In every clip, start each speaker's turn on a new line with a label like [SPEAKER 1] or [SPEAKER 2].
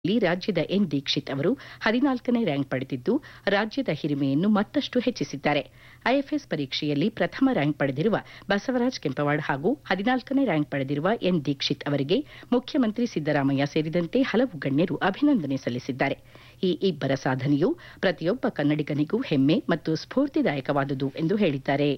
[SPEAKER 1] ಯಲ್ಲಿ ರಾಜ್ಯದ ಎನ್ ದೀಕ್ಷಿತ್ ಅವರು ಹದಿನಾಲ್ಕನೇ ರ್ಯಾಂಕ್ ಪಡೆದಿದ್ದು ರಾಜ್ಯದ ಹಿರಿಮೆಯನ್ನು ಮತ್ತಷ್ಟು ಹೆಚ್ಚಿಸಿದ್ದಾರೆ ಐಎಫ್ಎಸ್ ಪರೀಕ್ಷೆಯಲ್ಲಿ ಪ್ರಥಮ ರ್ಯಾಂಕ್ ಪಡೆದಿರುವ ಬಸವರಾಜ್ ಕೆಂಪವಾಡ್ ಹಾಗೂ ಹದಿನಾಲ್ಕನೇ ರ್ಯಾಂಕ್ ಪಡೆದಿರುವ ಎನ್ ದೀಕ್ಷಿತ್ ಅವರಿಗೆ ಮುಖ್ಯಮಂತ್ರಿ ಸಿದ್ದರಾಮಯ್ಯ ಸೇರಿದಂತೆ ಹಲವು ಗಣ್ಯರು ಅಭಿನಂದನೆ ಸಲ್ಲಿಸಿದ್ದಾರೆ ಈ ಇಬ್ಬರ ಸಾಧನೆಯು ಪ್ರತಿಯೊಬ್ಬ ಕನ್ನಡಿಗನಿಗೂ ಹೆಮ್ಮೆ ಮತ್ತು ಸ್ಫೂರ್ತಿದಾಯಕವಾದುದು ಎಂದು ಹೇಳಿದ್ದಾರೆ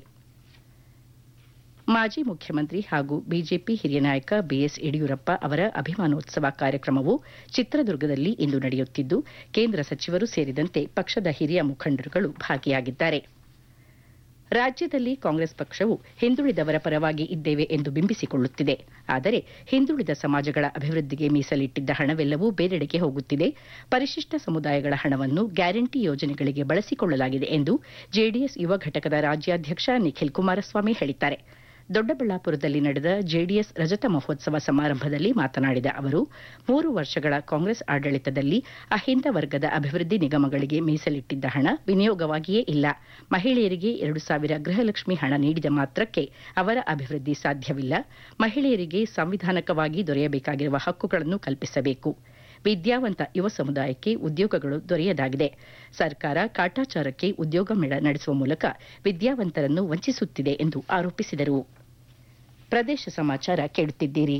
[SPEAKER 1] ಮಾಜಿ ಮುಖ್ಯಮಂತ್ರಿ ಹಾಗೂ ಬಿಜೆಪಿ ಹಿರಿಯ ನಾಯಕ ಬಿಎಸ್ ಯಡಿಯೂರಪ್ಪ ಅವರ ಅಭಿಮಾನೋತ್ಸವ ಕಾರ್ಯಕ್ರಮವು ಚಿತ್ರದುರ್ಗದಲ್ಲಿ ಇಂದು ನಡೆಯುತ್ತಿದ್ದು ಕೇಂದ್ರ ಸಚಿವರು ಸೇರಿದಂತೆ ಪಕ್ಷದ ಹಿರಿಯ ಮುಖಂಡರುಗಳು ಭಾಗಿಯಾಗಿದ್ದಾರೆ ರಾಜ್ಯದಲ್ಲಿ ಕಾಂಗ್ರೆಸ್ ಪಕ್ಷವು ಹಿಂದುಳಿದವರ ಪರವಾಗಿ ಇದ್ದೇವೆ ಎಂದು ಬಿಂಬಿಸಿಕೊಳ್ಳುತ್ತಿದೆ ಆದರೆ ಹಿಂದುಳಿದ ಸಮಾಜಗಳ ಅಭಿವೃದ್ಧಿಗೆ ಮೀಸಲಿಟ್ಟಿದ್ದ ಹಣವೆಲ್ಲವೂ ಬೇರೆಡೆಗೆ ಹೋಗುತ್ತಿದೆ ಪರಿಶಿಷ್ಟ ಸಮುದಾಯಗಳ ಹಣವನ್ನು ಗ್ಯಾರಂಟಿ ಯೋಜನೆಗಳಿಗೆ ಬಳಸಿಕೊಳ್ಳಲಾಗಿದೆ ಎಂದು ಜೆಡಿಎಸ್ ಯುವ ಘಟಕದ ರಾಜ್ಯಾಧ್ಯಕ್ಷ ನಿಖಿಲ್ ಕುಮಾರಸ್ವಾಮಿ ಹೇಳಿದ್ದಾರೆ ದೊಡ್ಡಬಳ್ಳಾಪುರದಲ್ಲಿ ನಡೆದ ಜೆಡಿಎಸ್ ರಜತ ಮಹೋತ್ಸವ ಸಮಾರಂಭದಲ್ಲಿ ಮಾತನಾಡಿದ ಅವರು ಮೂರು ವರ್ಷಗಳ ಕಾಂಗ್ರೆಸ್ ಆಡಳಿತದಲ್ಲಿ ಅಹಿಂದ ವರ್ಗದ ಅಭಿವೃದ್ಧಿ ನಿಗಮಗಳಿಗೆ ಮೀಸಲಿಟ್ಟಿದ್ದ ಹಣ ವಿನಿಯೋಗವಾಗಿಯೇ ಇಲ್ಲ ಮಹಿಳೆಯರಿಗೆ ಎರಡು ಸಾವಿರ ಗೃಹಲಕ್ಷ್ಮಿ ಹಣ ನೀಡಿದ ಮಾತ್ರಕ್ಕೆ ಅವರ ಅಭಿವೃದ್ಧಿ ಸಾಧ್ಯವಿಲ್ಲ ಮಹಿಳೆಯರಿಗೆ ಸಾಂವಿಧಾನಿಕವಾಗಿ ದೊರೆಯಬೇಕಾಗಿರುವ ಹಕ್ಕುಗಳನ್ನು ಕಲ್ಪಿಸಬೇಕು ವಿದ್ಯಾವಂತ ಯುವ ಸಮುದಾಯಕ್ಕೆ ಉದ್ಯೋಗಗಳು ದೊರೆಯದಾಗಿದೆ ಸರ್ಕಾರ ಕಾಟಾಚಾರಕ್ಕೆ ಉದ್ಯೋಗ ಮೇಳ ನಡೆಸುವ ಮೂಲಕ ವಿದ್ಯಾವಂತರನ್ನು ವಂಚಿಸುತ್ತಿದೆ ಎಂದು ಆರೋಪಿಸಿದರು ಪ್ರದೇಶ ಸಮಾಚಾರ ಕೇಳುತ್ತಿದ್ದೀರಿ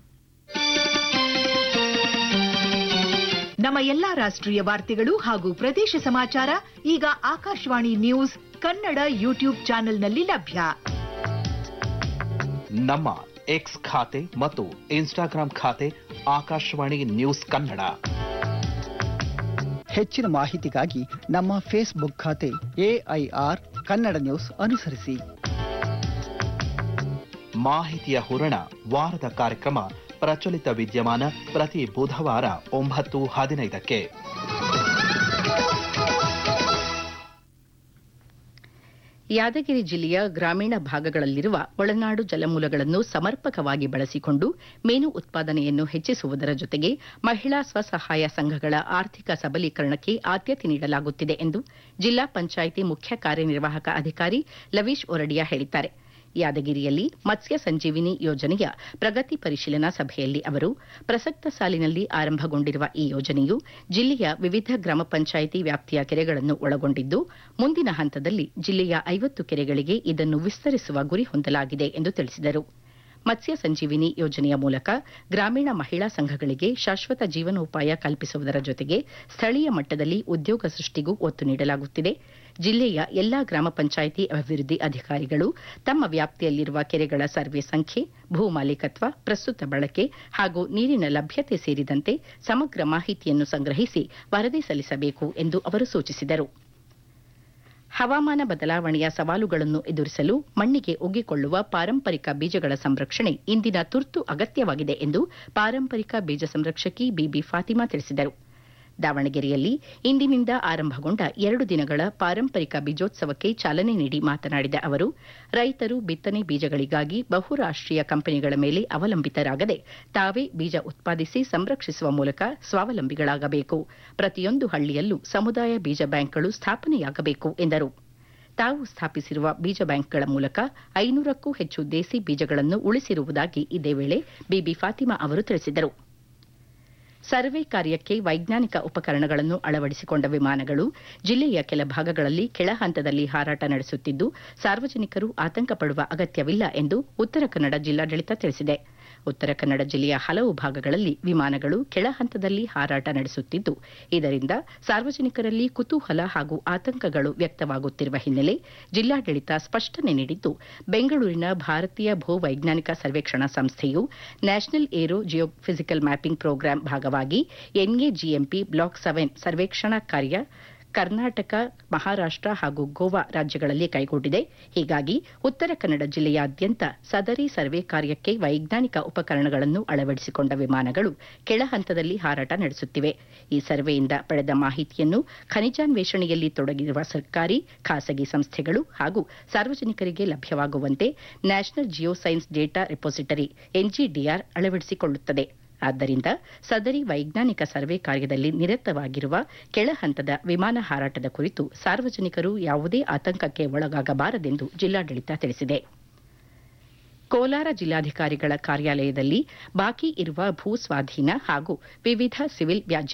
[SPEAKER 2] ನಮ್ಮ ಎಲ್ಲಾ ರಾಷ್ಟ್ರೀಯ ವಾರ್ತೆಗಳು ಹಾಗೂ ಪ್ರದೇಶ ಸಮಾಚಾರ ಈಗ ಆಕಾಶವಾಣಿ ನ್ಯೂಸ್ ಕನ್ನಡ ಯೂಟ್ಯೂಬ್ ಚಾನೆಲ್ನಲ್ಲಿ ಲಭ್ಯ
[SPEAKER 3] ನಮ್ಮ ಎಕ್ಸ್ ಖಾತೆ ಮತ್ತು ಇನ್ಸ್ಟಾಗ್ರಾಂ ಖಾತೆ ಆಕಾಶವಾಣಿ ನ್ಯೂಸ್ ಕನ್ನಡ
[SPEAKER 4] ಹೆಚ್ಚಿನ ಮಾಹಿತಿಗಾಗಿ ನಮ್ಮ ಫೇಸ್ಬುಕ್ ಖಾತೆ ಎಐಆರ್ ಕನ್ನಡ ನ್ಯೂಸ್ ಅನುಸರಿಸಿ
[SPEAKER 3] ಮಾಹಿತಿಯ ಹೂರಣ ವಾರದ ಕಾರ್ಯಕ್ರಮ ಪ್ರಚಲಿತ ವಿದ್ಯಮಾನ ಪ್ರತಿ ಬುಧವಾರ ಒಂಬತ್ತು ಹದಿನೈದಕ್ಕೆ
[SPEAKER 1] ಯಾದಗಿರಿ ಜಿಲ್ಲೆಯ ಗ್ರಾಮೀಣ ಭಾಗಗಳಲ್ಲಿರುವ ಒಳನಾಡು ಜಲಮೂಲಗಳನ್ನು ಸಮರ್ಪಕವಾಗಿ ಬಳಸಿಕೊಂಡು ಮೀನು ಉತ್ಪಾದನೆಯನ್ನು ಹೆಚ್ಚಿಸುವುದರ ಜೊತೆಗೆ ಮಹಿಳಾ ಸ್ವಸಹಾಯ ಸಂಘಗಳ ಆರ್ಥಿಕ ಸಬಲೀಕರಣಕ್ಕೆ ಆದ್ಯತೆ ನೀಡಲಾಗುತ್ತಿದೆ ಎಂದು ಜಿಲ್ಲಾ ಪಂಚಾಯಿತಿ ಮುಖ್ಯ ಕಾರ್ಯನಿರ್ವಾಹಕ ಅಧಿಕಾರಿ ಲವೀಶ್ ಒರಡಿಯಾ ಹೇಳಿದ್ದಾರೆ ಯಾದಗಿರಿಯಲ್ಲಿ ಮತ್ಸ್ಯ ಸಂಜೀವಿನಿ ಯೋಜನೆಯ ಪ್ರಗತಿ ಪರಿಶೀಲನಾ ಸಭೆಯಲ್ಲಿ ಅವರು ಪ್ರಸಕ್ತ ಸಾಲಿನಲ್ಲಿ ಆರಂಭಗೊಂಡಿರುವ ಈ ಯೋಜನೆಯು ಜಿಲ್ಲೆಯ ವಿವಿಧ ಗ್ರಾಮ ಪಂಚಾಯಿತಿ ವ್ಯಾಪ್ತಿಯ ಕೆರೆಗಳನ್ನು ಒಳಗೊಂಡಿದ್ದು ಮುಂದಿನ ಹಂತದಲ್ಲಿ ಜಿಲ್ಲೆಯ ಐವತ್ತು ಕೆರೆಗಳಿಗೆ ಇದನ್ನು ವಿಸ್ತರಿಸುವ ಗುರಿ ಹೊಂದಲಾಗಿದೆ ಎಂದು ತಿಳಿಸಿದರು ಮತ್ಸ್ಯ ಸಂಜೀವಿನಿ ಯೋಜನೆಯ ಮೂಲಕ ಗ್ರಾಮೀಣ ಮಹಿಳಾ ಸಂಘಗಳಿಗೆ ಶಾಶ್ವತ ಜೀವನೋಪಾಯ ಕಲ್ಪಿಸುವುದರ ಜೊತೆಗೆ ಸ್ಥಳೀಯ ಮಟ್ಟದಲ್ಲಿ ಉದ್ಯೋಗ ಸೃಷ್ಟಿಗೂ ಒತ್ತು ನೀಡಲಾಗುತ್ತಿದೆ ಜಿಲ್ಲೆಯ ಎಲ್ಲಾ ಗ್ರಾಮ ಪಂಚಾಯಿತಿ ಅಭಿವೃದ್ಧಿ ಅಧಿಕಾರಿಗಳು ತಮ್ಮ ವ್ಯಾಪ್ತಿಯಲ್ಲಿರುವ ಕೆರೆಗಳ ಸರ್ವೆ ಸಂಖ್ಯೆ ಭೂ ಮಾಲೀಕತ್ವ ಪ್ರಸ್ತುತ ಬಳಕೆ ಹಾಗೂ ನೀರಿನ ಲಭ್ಯತೆ ಸೇರಿದಂತೆ ಸಮಗ್ರ ಮಾಹಿತಿಯನ್ನು ಸಂಗ್ರಹಿಸಿ ವರದಿ ಸಲ್ಲಿಸಬೇಕು ಎಂದು ಅವರು ಸೂಚಿಸಿದರು ಹವಾಮಾನ ಬದಲಾವಣೆಯ ಸವಾಲುಗಳನ್ನು ಎದುರಿಸಲು ಮಣ್ಣಿಗೆ ಒಗ್ಗಿಕೊಳ್ಳುವ ಪಾರಂಪರಿಕ ಬೀಜಗಳ ಸಂರಕ್ಷಣೆ ಇಂದಿನ ತುರ್ತು ಅಗತ್ಯವಾಗಿದೆ ಎಂದು ಪಾರಂಪರಿಕ ಬೀಜ ಸಂರಕ್ಷಕಿ ಬಿಬಿ ಫಾತಿಮಾ ತಿಳಿಸಿದರು ದಾವಣಗೆರೆಯಲ್ಲಿ ಇಂದಿನಿಂದ ಆರಂಭಗೊಂಡ ಎರಡು ದಿನಗಳ ಪಾರಂಪರಿಕ ಬೀಜೋತ್ಸವಕ್ಕೆ ಚಾಲನೆ ನೀಡಿ ಮಾತನಾಡಿದ ಅವರು ರೈತರು ಬಿತ್ತನೆ ಬೀಜಗಳಿಗಾಗಿ ಬಹುರಾಷ್ಟೀಯ ಕಂಪನಿಗಳ ಮೇಲೆ ಅವಲಂಬಿತರಾಗದೆ ತಾವೇ ಬೀಜ ಉತ್ಪಾದಿಸಿ ಸಂರಕ್ಷಿಸುವ ಮೂಲಕ ಸ್ವಾವಲಂಬಿಗಳಾಗಬೇಕು ಪ್ರತಿಯೊಂದು ಹಳ್ಳಿಯಲ್ಲೂ ಸಮುದಾಯ ಬೀಜ ಬ್ಯಾಂಕ್ಗಳು ಸ್ಥಾಪನೆಯಾಗಬೇಕು ಎಂದರು ತಾವು ಸ್ಥಾಪಿಸಿರುವ ಬೀಜ ಬ್ಯಾಂಕ್ಗಳ ಮೂಲಕ ಐನೂರಕ್ಕೂ ಹೆಚ್ಚು ದೇಸಿ ಬೀಜಗಳನ್ನು ಉಳಿಸಿರುವುದಾಗಿ ಇದೇ ವೇಳೆ ಬಿಬಿ ಫಾತಿಮಾ ಅವರು ತಿಳಿಸಿದರು ಸರ್ವೆ ಕಾರ್ಯಕ್ಕೆ ವೈಜ್ಞಾನಿಕ ಉಪಕರಣಗಳನ್ನು ಅಳವಡಿಸಿಕೊಂಡ ವಿಮಾನಗಳು ಜಿಲ್ಲೆಯ ಕೆಲ ಭಾಗಗಳಲ್ಲಿ ಕೆಳ ಹಂತದಲ್ಲಿ ಹಾರಾಟ ನಡೆಸುತ್ತಿದ್ದು ಸಾರ್ವಜನಿಕರು ಆತಂಕ ಪಡುವ ಅಗತ್ಯವಿಲ್ಲ ಎಂದು ಉತ್ತರ ಕನ್ನಡ ಜಿಲ್ಲಾಡಳಿತ ತಿಳಿಸಿದೆ ಉತ್ತರ ಕನ್ನಡ ಜಿಲ್ಲೆಯ ಹಲವು ಭಾಗಗಳಲ್ಲಿ ವಿಮಾನಗಳು ಕೆಳ ಹಂತದಲ್ಲಿ ಹಾರಾಟ ನಡೆಸುತ್ತಿದ್ದು ಇದರಿಂದ ಸಾರ್ವಜನಿಕರಲ್ಲಿ ಕುತೂಹಲ ಹಾಗೂ ಆತಂಕಗಳು ವ್ಯಕ್ತವಾಗುತ್ತಿರುವ ಹಿನ್ನೆಲೆ ಜಿಲ್ಲಾಡಳಿತ ಸ್ಪಷ್ಟನೆ ನೀಡಿದ್ದು ಬೆಂಗಳೂರಿನ ಭಾರತೀಯ ಭೂವೈಜ್ಞಾನಿಕ ಸರ್ವೇಕ್ಷಣಾ ಸಂಸ್ಥೆಯು national aero geo physical mapping program ಭಾಗವಾಗಿ ಎನ್ಎಜಿಎಂಪಿ ಬ್ಲಾಕ್ ಸೆವೆನ್ ಸರ್ವೇಕ್ಷಣಾ ಕಾರ್ಯ ಕರ್ನಾಟಕ ಮಹಾರಾಷ್ಟ ಹಾಗೂ ಗೋವಾ ರಾಜ್ಯಗಳಲ್ಲಿ ಕೈಗೊಂಡಿದೆ ಹೀಗಾಗಿ ಉತ್ತರ ಕನ್ನಡ ಜಿಲ್ಲೆಯಾದ್ಯಂತ ಸದರಿ ಸರ್ವೆ ಕಾರ್ಯಕ್ಕೆ ವೈಜ್ಞಾನಿಕ ಉಪಕರಣಗಳನ್ನು ಅಳವಡಿಸಿಕೊಂಡ ವಿಮಾನಗಳು ಕೆಳ ಹಂತದಲ್ಲಿ ಹಾರಾಟ ನಡೆಸುತ್ತಿವೆ ಈ ಸರ್ವೆಯಿಂದ ಪಡೆದ ಮಾಹಿತಿಯನ್ನು ಖನಿಜಾನ್ವೇಷಣೆಯಲ್ಲಿ ತೊಡಗಿರುವ ಸರ್ಕಾರಿ ಖಾಸಗಿ ಸಂಸ್ಥೆಗಳು ಹಾಗೂ ಸಾರ್ವಜನಿಕರಿಗೆ ಲಭ್ಯವಾಗುವಂತೆ national geoscience data repository NGDR ಅಳವಡಿಸಿಕೊಳ್ಳುತ್ತದೆ ಆದ್ದರಿಂದ ಸದರಿ ವೈಜ್ಞಾನಿಕ ಸರ್ವೆ ಕಾರ್ಯದಲ್ಲಿ ನಿರತವಾಗಿರುವ ಕೆಳ ಹಂತದ ವಿಮಾನ ಹಾರಾಟದ ಕುರಿತು ಸಾರ್ವಜನಿಕರು ಯಾವುದೇ ಆತಂಕಕ್ಕೆ ಒಳಗಾಗಬಾರದೆಂದು ಜಿಲ್ಲಾಡಳಿತ ತಿಳಿಸಿದೆ ಕೋಲಾರ ಜಿಲ್ಲಾಧಿಕಾರಿಗಳ ಕಾರ್ಯಾಲಯದಲ್ಲಿ ಬಾಕಿ ಇರುವ ಭೂ ಸ್ವಾಧೀನ ಹಾಗೂ ವಿವಿಧ ಸಿವಿಲ್ ವ್ಯಾಜ್ಯ